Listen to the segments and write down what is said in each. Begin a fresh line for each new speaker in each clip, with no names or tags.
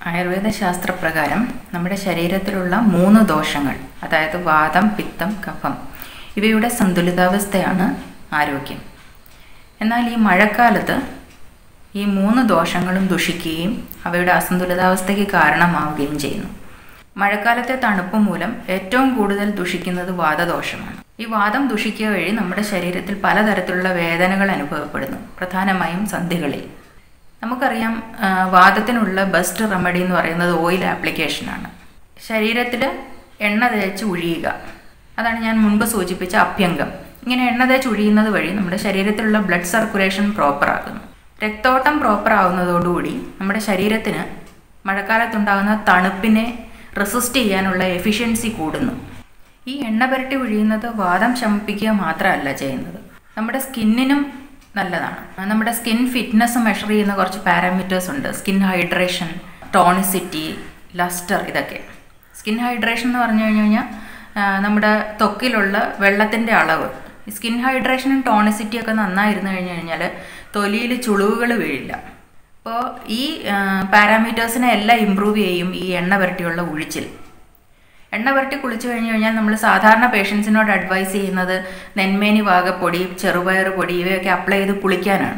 ആയുർവേദ ശാസ്ത്രപ്രകാരം നമ്മുടെ ശരീരത്തിലുള്ള മൂന്ന് ദോഷങ്ങൾ അതായത് വാദം പിത്തം കഫം ഇവയുടെ സന്തുലിതാവസ്ഥയാണ് ആരോഗ്യം എന്നാൽ ഈ മഴക്കാലത്ത് ഈ മൂന്ന് ദോഷങ്ങളും ദുഷിക്കുകയും അവയുടെ അസന്തുലിതാവസ്ഥയ്ക്ക് കാരണമാവുകയും ചെയ്യുന്നു മഴക്കാലത്തെ തണുപ്പ് മൂലം ഏറ്റവും കൂടുതൽ ദുഷിക്കുന്നത് വാദദോഷമാണ് ഈ വാദം ദുഷിക്കുക വഴി നമ്മുടെ ശരീരത്തിൽ പലതരത്തിലുള്ള വേദനകൾ അനുഭവപ്പെടുന്നു പ്രധാനമായും സന്ധികളിൽ നമുക്കറിയാം ആ, വാദത്തിനുള്ള ബെസ്റ്റ് റെമഡി എന്ന് പറയുന്നത് ഓയിൽ ആപ്ലിക്കേഷനാണ് ശരീരത്തിൽ എണ്ണ തേച്ച് ഉഴിയുക അതാണ് ഞാൻ മുൻപ് സൂചിപ്പിച്ച അഭ്യംഗം ഇങ്ങനെ എണ്ണ തേച്ച് ഉഴിയുന്നത് വഴി നമ്മുടെ ശരീരത്തിലുള്ള ബ്ലഡ് സർക്കുലേഷൻ പ്രോപ്പർ ആകുന്നു രക്തോട്ടം പ്രോപ്പർ ആവുന്നതോടുകൂടി നമ്മുടെ ശരീരത്തിന് മഴക്കാലത്തുണ്ടാകുന്ന തണുപ്പിനെ റെസിസ്റ്റ് ചെയ്യാനുള്ള എഫിഷ്യൻസി കൂടുന്നു ഈ എണ്ണ പുരട്ടി ഒഴിയുന്നത് വാദം ശമിപ്പിക്കുക മാത്രമല്ല ചെയ്യുന്നത് നമ്മുടെ സ്കിന്നിനും നല്ലതാണ് നമ്മുടെ സ്കിൻ ഫിറ്റ്നസ് മെഷർ ചെയ്യുന്ന കുറച്ച് പാരാമീറ്റേഴ്സ് ഉണ്ട് സ്കിൻ ഹൈഡ്രേഷൻ ടോണിസിറ്റി ലസ്റ്റർ ഇതൊക്കെ സ്കിൻ ഹൈഡ്രേഷൻ എന്ന് പറഞ്ഞു കഴിഞ്ഞു കഴിഞ്ഞാൽ ആ, നമ്മുടെ ത്വക്കിലുള്ള വെള്ളത്തിൻ്റെ അളവ് ഈ സ്കിൻ ഹൈഡ്രേഷനും ടോണിസിറ്റി ഒക്കെ നന്നായിരുന്നു കഴിഞ്ഞു കഴിഞ്ഞാൽ തൊലിയിൽ ചുളിവുകൾ വീഴില്ല അപ്പോൾ ഈ പാരാമീറ്റേഴ്സിനെ എല്ലാം ഇമ്പ്രൂവ് ചെയ്യും ഈ എണ്ണ പുരട്ടിയുള്ള ഉഴിച്ചിൽ എണ്ണ പുരട്ടി കുളിച്ചു കഴിഞ്ഞു കഴിഞ്ഞാൽ നമ്മൾ സാധാരണ പേഷ്യൻസിനോട് അഡ്വൈസ് ചെയ്യുന്നത് നെന്മേനി വാഗപ്പൊടി ചെറുപയർ പൊടി ഇവയൊക്കെ അപ്ലൈ ചെയ്ത് കുളിക്കാനാണ്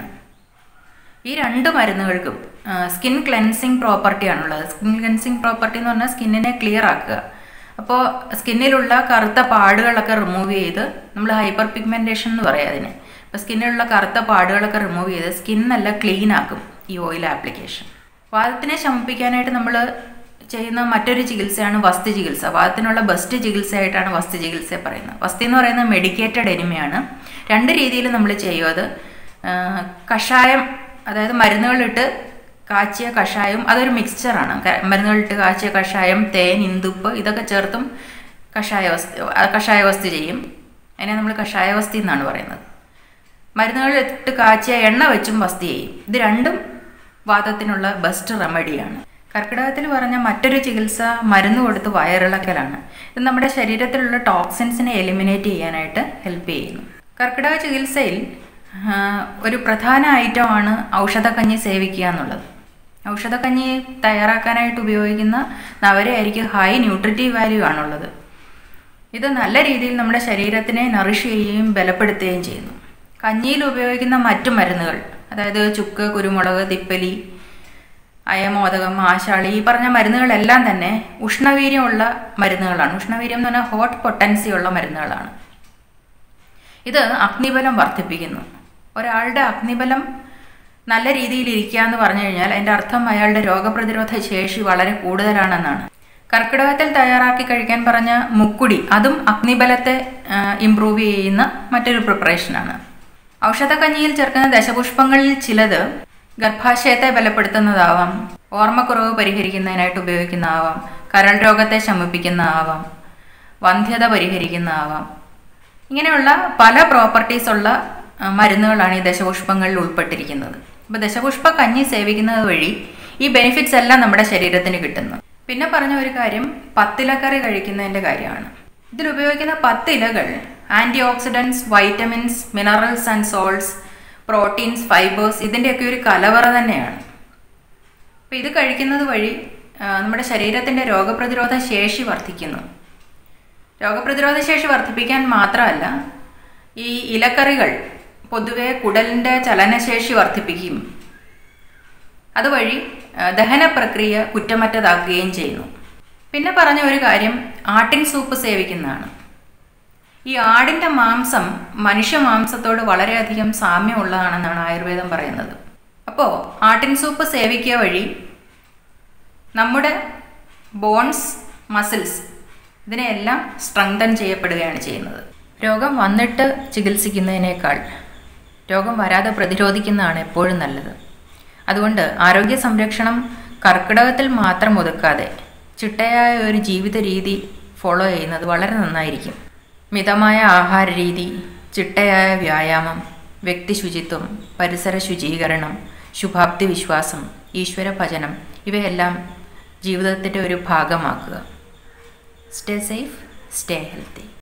ഈ രണ്ട് മരുന്നുകൾക്കും സ്കിൻ ക്ലെൻസിങ് പ്രോപ്പർട്ടിയാണുള്ളത് സ്കിൻ ക്ലെൻസിങ് പ്രോപ്പർട്ടി എന്ന് പറഞ്ഞാൽ സ്കിന്നിനെ ക്ലിയർ ആക്കുക അപ്പോൾ സ്കിന്നിലുള്ള കറുത്ത പാടുകളൊക്കെ റിമൂവ് ചെയ്ത് നമ്മൾ ഹൈപ്പർ പിഗ്മെൻറ്റേഷൻ എന്ന് പറയാം അതിന് അപ്പോൾ സ്കിന്നിലുള്ള കറുത്ത പാടുകളൊക്കെ റിമൂവ് ചെയ്ത് സ്കിൻ നല്ല ക്ലീൻ ആക്കും ഈ ഓയിൽ ആപ്ലിക്കേഷൻ വാദത്തിനെ ശമിപ്പിക്കാനായിട്ട് നമ്മൾ ചെയ്യുന്ന മറ്റൊരു ചികിത്സയാണ് വസ്തു ചികിത്സ വാദത്തിനുള്ള ബെസ്റ്റ് ചികിത്സയായിട്ടാണ് വസ്തു ചികിത്സ പറയുന്നത് വസ്തി എന്ന് പറയുന്നത് മെഡിക്കേറ്റഡ് എനിമയാണ് രണ്ട് രീതിയിൽ നമ്മൾ ചെയ്യും അത് ആ, കഷായം അതായത് മരുന്നുകളിട്ട് കാച്ചിയ കഷായം അതൊരു മിക്സ്ചറാണ് ക- മരുന്നുകളിട്ട് കാച്ചിയ കഷായം തേൻ ഇന്ദുപ്പ് ഇതൊക്കെ ചേർത്തും കഷായ വസ്തു ആ, കഷായ വസ്തു ചെയ്യും അതിനെ നമ്മൾ കഷായ വസ്തി എന്നാണ് പറയുന്നത് മരുന്നുകളിട്ട് കാച്ചിയ എണ്ണ വെച്ചും വസ്തി ചെയ്യും ഇത് രണ്ടും വാദത്തിനുള്ള ബെസ്റ്റ് റെമഡിയാണ് കർക്കിടകത്തിൽ പറഞ്ഞ മറ്റൊരു ചികിത്സ മരുന്ന് കൊടുത്ത് വയറിളക്കലാണ് ഇത് നമ്മുടെ ശരീരത്തിലുള്ള ടോക്സിൻസിനെ എലിമിനേറ്റ് ചെയ്യാനായിട്ട് ഹെൽപ്പ് ചെയ്യുന്നു കർക്കിടക ചികിത്സയിൽ ആ, ഒരു പ്രധാന ഐറ്റമാണ് ഔഷധക്കഞ്ഞി സേവിക്കുക എന്നുള്ളത് ഔഷധക്കഞ്ഞി തയ്യാറാക്കാനായിട്ട് ഉപയോഗിക്കുന്ന നവരയായിരിക്കും ഹൈ ന്യൂട്രിറ്റീവ് വാല്യൂ ആണുള്ളത് ഇത് നല്ല രീതിയിൽ നമ്മുടെ ശരീരത്തിനെ നറിഷ് ചെയ്യുകയും ബലപ്പെടുത്തുകയും ചെയ്യുന്നു കഞ്ഞിയിൽ ഉപയോഗിക്കുന്ന മറ്റു മരുന്നുകൾ അതായത് ചുക്ക് കുരുമുളക് തിപ്പലി അയമോദകം ആശാളി ഈ പറഞ്ഞ മരുന്നുകളെല്ലാം തന്നെ ഉഷ്ണവീര്യമുള്ള മരുന്നുകളാണ് ഉഷ്ണവീര്യം എന്ന് പറഞ്ഞാൽ ഹോട്ട് പൊട്ടൻസി ഉള്ള മരുന്നുകളാണ് ഇത് അഗ്നിബലം വർദ്ധിപ്പിക്കുന്നു ഒരാളുടെ അഗ്നിബലം നല്ല രീതിയിൽ ഇരിക്കുക എന്ന് പറഞ്ഞു കഴിഞ്ഞാൽ അതിൻ്റെ അർത്ഥം അയാളുടെ രോഗപ്രതിരോധ ശേഷി വളരെ കൂടുതലാണെന്നാണ് കർക്കിടകത്തിൽ തയ്യാറാക്കി കഴിക്കാൻ പറഞ്ഞ മുക്കുടി അതും അഗ്നിബലത്തെ ഇംപ്രൂവ് ചെയ്യുന്ന മറ്റൊരു പ്രിപ്പറേഷനാണ് ഔഷധക്കഞ്ഞിയിൽ ചേർക്കുന്ന ദശപുഷ്പങ്ങളിൽ ചിലത് ഗർഭാശയത്തെ ബലപ്പെടുത്തുന്നതാവാം ഓർമ്മക്കുറവ് പരിഹരിക്കുന്നതിനായിട്ട് ഉപയോഗിക്കുന്നതാവാം കരൾ രോഗത്തെ ശമിപ്പിക്കുന്നതാവാം വന്ധ്യത പരിഹരിക്കുന്നതാവാം ഇങ്ങനെയുള്ള പല പ്രോപ്പർട്ടീസ് ഉള്ള ആ, മരുന്നുകളാണ് ഈ ദശപുഷ്പങ്ങളിൽ ഉൾപ്പെട്ടിരിക്കുന്നത് അപ്പോൾ ദശപുഷ്പ കഞ്ഞി സേവിക്കുന്നത് വഴി ഈ ബെനിഫിറ്റ്സ് എല്ലാം നമ്മുടെ ശരീരത്തിന് കിട്ടുന്നു പിന്നെ പറഞ്ഞ ഒരു കാര്യം പത്തിലക്കറി കഴിക്കുന്നതിൻ്റെ കാര്യമാണ് ഇതിൽ ഉപയോഗിക്കുന്ന പത്ത് ഇലകൾ antioxidants vitamins minerals and salts proteins fibres ഇതിൻ്റെയൊക്കെ ഒരു കലവറ തന്നെയാണ് അപ്പോൾ ഇത് കഴിക്കുന്നത് വഴി ആ, നമ്മുടെ ശരീരത്തിൻ്റെ രോഗപ്രതിരോധ ശേഷി വർദ്ധിക്കുന്നു രോഗപ്രതിരോധ ശേഷി വർദ്ധിപ്പിക്കാൻ മാത്രമല്ല ഈ ഇലക്കറികൾ പൊതുവെ കുടലിൻ്റെ ചലനശേഷി വർദ്ധിപ്പിക്കും അതുവഴി ആ, ദഹന പ്രക്രിയ കുറ്റമറ്റതാക്കുകയും ചെയ്യുന്നു പിന്നെ പറഞ്ഞ ഒരു കാര്യം ആട്ടിൻ സൂപ്പ് സേവിക്കുന്നതാണ് ഈ ആടിൻ്റെ മാംസം മനുഷ്യ മാംസത്തോട് വളരെയധികം സാമ്യമുള്ളതാണെന്നാണ് ആയുർവേദം പറയുന്നത് അപ്പോൾ ആട്ടിൻ സൂപ്പ് സേവിക്കുക വഴി നമ്മുടെ ബോൺസ് മസിൽസ് ഇതിനെയെല്ലാം സ്ട്രെങ്തൻ ചെയ്യപ്പെടുകയാണ് ചെയ്യുന്നത് രോഗം വന്നിട്ട് ചികിത്സിക്കുന്നതിനേക്കാൾ രോഗം വരാതെ പ്രതിരോധിക്കുന്നതാണ് എപ്പോഴും നല്ലത് അതുകൊണ്ട് ആരോഗ്യ സംരക്ഷണം കർക്കിടകത്തിൽ മാത്രം ഒതുക്കാതെ ചിട്ടയായ ഒരു ജീവിത രീതി ഫോളോ ചെയ്യുന്നത് വളരെ നന്നായിരിക്കും മിതമായ ആഹാര രീതി ചിട്ടയായ വ്യായാമം വ്യക്തി ശുചിത്വം പരിസര ശുചീകരണം ശുഭാപ്തി വിശ്വാസം ഈശ്വര ഭജനം ഇവയെല്ലാം ജീവിതത്തിൻ്റെ ഒരു ഭാഗമാക്കുക സ്റ്റേ സേഫ് സ്റ്റേ ഹെൽത്തി